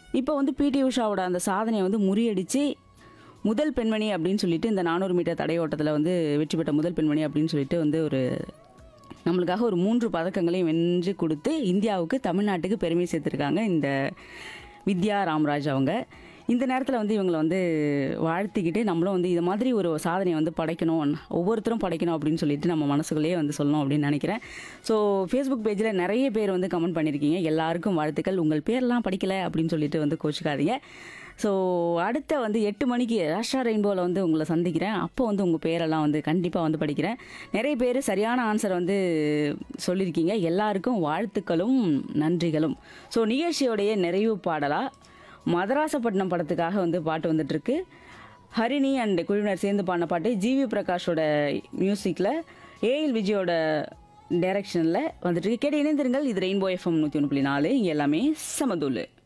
இப்போ வந்து பிடி உஷாவோட அந்த சாதனையை வந்து முறியடித்து முதல் பெண்மணி அப்படின்னு சொல்லிட்டு இந்த நானூறு மீட்டர் தடை ஓட்டத்தில் வந்து வெற்றி பெற்ற முதல் பெண்மணி அப்படின்னு சொல்லிட்டு வந்து ஒரு நம்மளுக்காக ஒரு மூன்று பதக்கங்களையும் வென்று கொடுத்து இந்தியாவுக்கு தமிழ்நாட்டுக்கு பெருமை சேர்த்துருக்காங்க இந்த வித்யா ராம்ராஜ் அவங்க இந்த நேரத்தில் வந்து இவங்களை வந்து வாழ்த்திக்கிட்டு நம்மளும் வந்து இது மாதிரி ஒரு சாதனையை வந்து படைக்கணும் ஒவ்வொருத்தரும் படைக்கணும் அப்படின்னு சொல்லிட்டு நம்ம மனசுக்குள்ளேயே வந்து சொல்லணும் அப்படின்னு நினைக்கிறேன் ஸோ ஃபேஸ்புக் பேஜில் நிறைய பேர் வந்து கமெண்ட் பண்ணியிருக்கீங்க எல்லாருக்கும் வாழ்த்துக்கள் உங்கள் பேர்லாம் படிக்கல அப்படின்னு சொல்லிட்டு வந்து கோச்சிக்காதீங்க ஸோ அடுத்த வந்து எட்டு மணிக்கு ராஷ்ட்ரா ரெயின்போவில் வந்து உங்களை சந்திக்கிறேன் அப்போ வந்து உங்கள் பேரெல்லாம் வந்து கண்டிப்பாக வந்து படிக்கிறேன் நிறைய பேர் சரியான ஆன்சர் வந்து சொல்லியிருக்கீங்க எல்லாருக்கும் வாழ்த்துக்களும் நன்றிகளும் ஸோ நிகழ்ச்சியோடைய நிறைவு பாடலாக மதராசப்பட்டினம் படத்துக்காக வந்து பாட்டு வந்துட்டுருக்கு ஹரிணி அண்ட் குழுவினர் சேர்ந்து பாடின பாட்டு ஜிவி பிரகாஷோட மியூசிக்கில் ஏஎல் விஜயோட டைரக்ஷனில் வந்துட்டு இருக்கு. கேட்டு இணைந்திருங்கள் இது ரெயின்போ எஃப்எம் நூற்றி ஒன்று புள்ளி நாலு இங்கே எல்லாமே சமதூள்